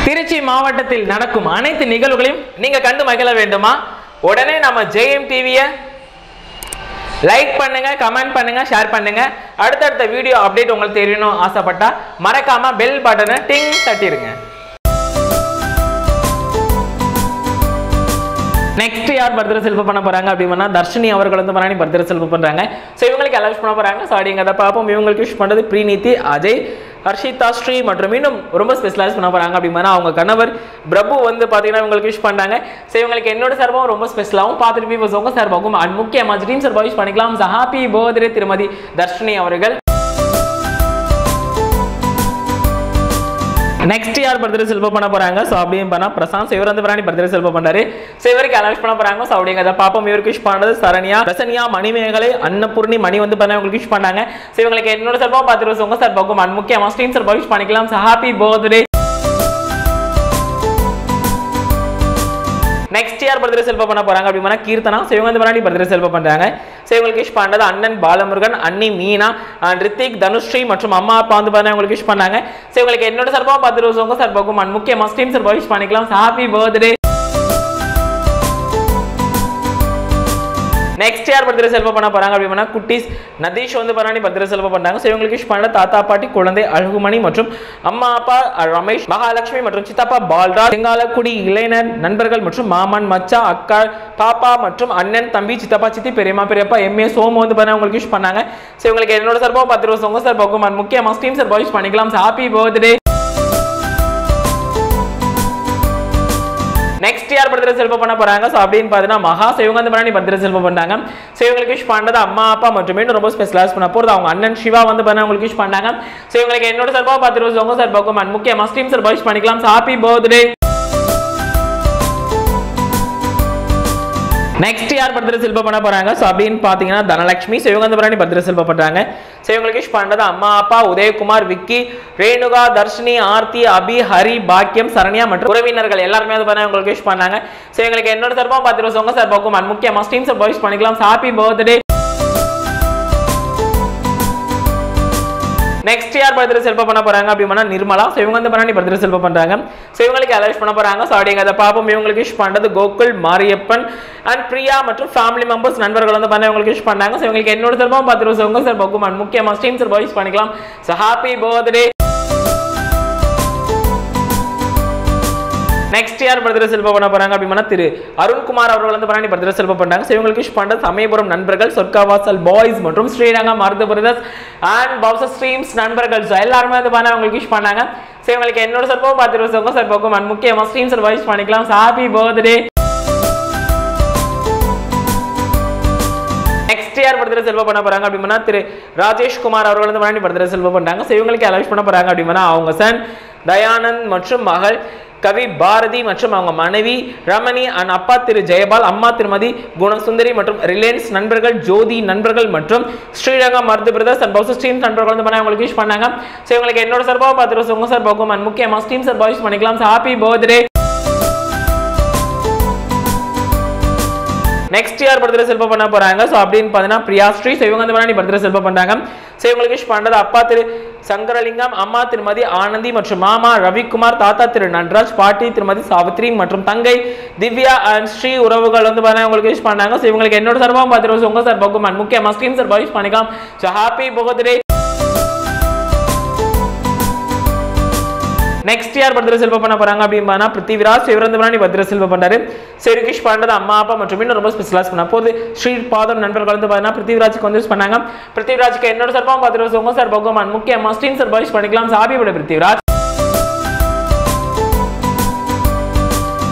திருச்சி மாவட்டத்தில் நடக்கும் அனைத்து நிகழ்வுகளையும் நீங்க கண்டு மகிழ வேண்டுமா உடனே நம்ம ஜெயம் டிவியை லைக் பண்ணுங்க கமெண்ட் பண்ணுங்க ஷேர் பண்ணுங்க அடுத்தடுத்த வீடியோ அப்டேட் உங்களுக்கு தெரியணும் ஆசைப்பட்டா மறக்காம பெல் பட்டனை டிங் தட்டிடுங்க நெக்ஸ்ட் யார் பர்த்டே செல்ஃப் பண்ண போறாங்க அப்படின்னா தர்ஷினி அவர்கள் வந்து பண்ணி பர்த்டே செல்ஃப் பண்றாங்க ஸோ இவங்களுக்கு எல்லாம் விஷ் பண்ண போறாங்க ஸோ அப்படிங்கிறத பார்ப்போம் இவங்களுக்கு விஷ் பண்றது பிரீனிதி அஜய் ஹர்ஷிதா ஸ்ரீ மற்றும் இன்னும் ரொம்ப ஸ்பெஷலைஸ் பண்ண போறாங்க அப்படின்னா அவங்க கணவர் பிரபு வந்து பார்த்தீங்கன்னா இவங்களுக்கு விஷ் பண்ணாங்க ஸோ இவங்களுக்கு என்னோட சார்பாகவும் ரொம்ப ஸ்பெஷலாகவும் பார்த்துட்டு பீவர்ஸ் உங்க சார்பாகவும் அண்ட் முக்கியமாக டீம் சார்பாக விஷ் பண்ணிக்கலாம் ஹாப்பி பர்த்டே திருமதி தர்ஷினி அவர்கள் நெக்ஸ்ட் யார் பர்த்டே செல்வ பண்ண போறாங்க ஸோ அப்படின்னு பண்ணா பிரசாந்த் ஸோ இவர் வந்து பிராணி பர்த்டே செல்வ பண்ணாரு ஸோ இவருக்கு அனௌன்ஸ் பண்ண போறாங்க ஸோ அப்படிங்கிறத பாப்போம் இவருக்கு விஷ் பண்ணது சரண்யா ரசனியா மணிமேகலை அன்னபூர்ணி மணி வந்து பண்ண உங்களுக்கு விஷ் பண்ணாங்க ஸோ இவங்களுக்கு என்னோட சார்பாக பார்த்து வருஷம் உங்க சார் பார்க்கும் அண்ட் முக்கியமாக ஸ்ட்ரீம் சார் விஷ் பண்ணிக்கலாம் ஸோ ஹாப்பி பர்த்டே நெக்ஸ்ட் யார் பர்த்டே செல்வ பண்ண போறாங்க அப்படின்னா கீர்த்தனா ஸோ இவங்க வந்து முன்னாடி பர்த்டே செல்வ பண்றாங்க ஸோ இவங்களுக்கு விஷ் பண்ணது அண்ணன் பாலமுருகன் அண்ணி மீனா அண்ட் ரித்திக் தனுஸ்ரீ மற்றும் அம்மா அப்பா வந்து பார்த்தா உங்களுக்கு விஷ் பண்ணாங்க ஸோ இவங்களுக்கு என்னோட சார்பாக பத்து வருஷம் உங்க சார்பாகும் அண்ட் முக்கியமாக ஸ்ட்ரீம் சார்பாக விஷ் பண்ணிக்கலாம் ஹாப்பி பர்த்டே நெக்ஸ்ட் யார் பர்த்டே செல்வ பண்ண போறாங்க அப்படின்னா குட்டீஸ் நதீஷ் வந்து பண்ணி பர்த்டே செல்வ பண்ணாங்க ஸோ இவங்களுக்கு விஷ் பண்ண தாத்தா பாட்டி குழந்தை அழகுமணி மற்றும் அம்மா அப்பா அஹ், ரமேஷ் மகாலட்சுமி மற்றும் சித்தப்பா பால்ராஜ் செங்காலக்குடி இளைஞர் நண்பர்கள் மற்றும் மாமன் மச்சா அக்கா பாப்பா மற்றும் அண்ணன் தம்பி சித்தப்பா சித்தி பெரியம்மா பெரியப்பா எம்ஏ சோமு வந்து பண்ண உங்களுக்கு விஷ் பண்ணாங்க ஸோ இவங்களுக்கு என்னோட சார்பாக பத்து வருஷம் உங்க சார் பகுமான் முக்கியமாக ஸ்டீம் சார் விஷ் பண்ணிக்கலாம் ஹாப்பி பர்த்டே நெக்ஸ்ட் யார் பர்த்டே செல்வ பண்ண போறாங்க ஸோ அப்படின்னு பார்த்தீங்கன்னா மகா ஸோ இவங்க வந்து பண்ணி பர்த்டே செல்வ பண்ணாங்க ஸோ இவங்களுக்கு விஷ் பண்ணது அம்மா அப்பா மற்றும் இன்னும் ரொம்ப ஸ்பெஷலைஸ் பண்ண போகிறது அவங்க அண்ணன் சிவா வந்து பண்ண உங்களுக்கு விஷ் பண்ணாங்க ஸோ இவங்களுக்கு என்னோட சார்பாக பத்து வருஷம் உங்க சார் பக்கம் அண்ட் முக்கியமாக ஸ்ட்ரீம் சார் விஷ் பண்ணிக்கலாம் ஹாப்பி பர்த்டே நெக்ஸ்ட் யார் பர்த்டே செல்வ பண்ண போறாங்க ஸோ அப்படின்னு பார்த்தீங்கன்னா தனலட்சுமி ஸோ இவங்க வந்து பண்ணி பர்த்டே செல்வ பண்றாங்க ஸோ இவங்களுக்கு விஷ் பண்ணது அம்மா அப்பா உதயகுமார் விக்கி ரேணுகா தர்ஷினி ஆர்த்தி அபி ஹரி பாக்கியம் சரண்யா மற்றும் உறவினர்கள் எல்லாருமே வந்து பண்ண உங்களுக்கு விஷ் பண்ணாங்க ஸோ எங்களுக்கு என்னோட சார்பாக பத்து வருஷம் உங்க சார்பாகும் அண்ட் முக்கியமாக ஸ்டீம் சார் விஷ் பண்ணிக்கலாம் ஹாப்பி பர்த்டே நெக்ஸ்ட் யார் பர்த்டே செல்வ பண்ண போறாங்க அப்படின்னா நிர்மலா ஸோ இவங்க வந்து பண்ணி பர்த்டே செல்வ பண்றாங்க ஸோ இவங்களுக்கு அலௌஸ் பண்ண போறாங்க ஸோ அப்படிங்கிறத பார்ப்போம் இவங்களுக்கு விஷ் பண்றது கோகுல் மாரியப்பன் அண்ட் பிரியா மற்றும் ஃபேமிலி மெம்பர்ஸ் நண்பர்கள் வந்து பண்ண இவங்களுக்கு விஷ் பண்ணாங்க ஸோ இவங்களுக்கு என்னோட சார்பாக பத்து வருஷம் உங்க சார் பக்கும் அண்ட் முக்கியமாக ஸ்டீம் சார் விஷ் பண்ணிக்கலாம் ஸோ ஹாப்பி பர்த்டே நெக்ஸ்ட் யார் பர்த்டே செல்வ பண்ண போறாங்க அப்படின்னா திரு அருண்குமார் அவர்கள் வந்து பண்ணி பர்த்டே செல்வ பண்ணாங்க ஸோ இவங்களுக்கு விஷ் பண்றது சமயபுரம் நண்பர்கள் சொர்க்காவாசல் பாய்ஸ் மற்றும் ஸ்ரீரங்கம் மருது பிரதர்ஸ் அண்ட் பவுச ஸ்ட்ரீம்ஸ் நண்பர்கள் ஸோ எல்லாருமே வந்து பண்ண அவங்களுக்கு விஷ் பண்ணாங்க ஸோ இவங்களுக்கு என்னோட சார்பாக பத்து வருஷம் உங்க சார்பாகும் அண்ட் முக்கியமாக ஸ்ட்ரீம் சார் விஷ் பண்ணிக்கலாம் ஹாப்பி பர்த்டே நெக்ஸ்ட் யார் பர்த்டே செல்வ பண்ண போறாங்க அப்படின்னா திரு ராஜேஷ் குமார் அவர்கள் வந்து பண்ணி பர்த்டே செல்வ பண்றாங்க ஸோ இவங்களுக்கு அலௌஸ் பண்ண போறாங்க அப்படின்னா அவங்க சன் தயானந்த் மற்றும் மகள் கவி பாரதி மற்றும் அவங்க மனைவி ரமணி அண்ட் அப்பா திரு ஜெயபால் அம்மா திருமதி குணசுந்தரி மற்றும் ரிலையன்ஸ் நண்பர்கள் ஜோதி நண்பர்கள் மற்றும் ஸ்ரீரங்கம் மருது பிரதர்ஸ் அண்ட் பவுசஸ் டீம் நண்பர்கள் வந்து பண்ண அவங்களுக்கு விஷ் பண்ணாங்க ஸோ இவங்களுக்கு என்னோட சார்பாக பத்து வருஷம் உங்க சார் பார்க்கும் அண்ட் முக்கியமாக ஸ்டீம் சார் விஷ் பண்ணிக்கலாம் ஹாப்பி பர்த்டே நெக்ஸ்ட் யார் பர்த்டே செல்வ பண்ண போறாங்க ஸோ அப்படின்னு பார்த்தீங்கன்னா பிரியா ஸ்ரீ ஸோ இவங்க வந்து பண்ணி பர்த்டே செல்வ பண்றாங்க ஸோ இவங்களுக்கு விஷ் பண்றது அப்பா திரு சங்கரலிங்கம் அம்மா திருமதி ஆனந்தி மற்றும் மாமா ரவிக்குமார் தாத்தா திரு நட்ராஜ் பாட்டி திருமதி சாவித்ரி மற்றும் தங்கை திவ்யா அண்ட் ஸ்ரீ உறவுகள் வந்து பார்த்தீங்கன்னா உங்களுக்கு விஷ் பண்ணாங்க ஸோ இவங்களுக்கு என்னோட சார்பாக பத்து வருஷம் உங்க சார் பகுமான் முக்கியமாக ஸ்டீம் சார் விஷ் பண்ணிக்கலாம் ஸோ ஹாப்பி பர்த்டே நெக்ஸ்ட் யார் பர்த்டே செல்வ பண்ண போறாங்க அப்படின்னா பிருத்திவிராஜ் இவர் வந்து பண்ணி பர்த்டே செல்வ பண்றாரு செருகிஷ் பண்றது அம்மா அப்பா மற்றும் இன்னும் ரொம்ப ஸ்பெஷலைஸ் பண்ண போது ஸ்ரீ பாதம் நண்பர்கள் வந்து பார்த்தீங்கன்னா பிருத்திவிராஜுக்கு வந்து யூஸ் பண்ணாங்க பிருத்திவிராஜுக்கு என்னோட சார்பாக பத்து வருஷம் உங்க சார் பகவான் முக்கியமாக ஸ்டீம் சார் பாய்ஸ் பண்ணிக்கலாம் சாபி விட பிருத்திவிராஜ்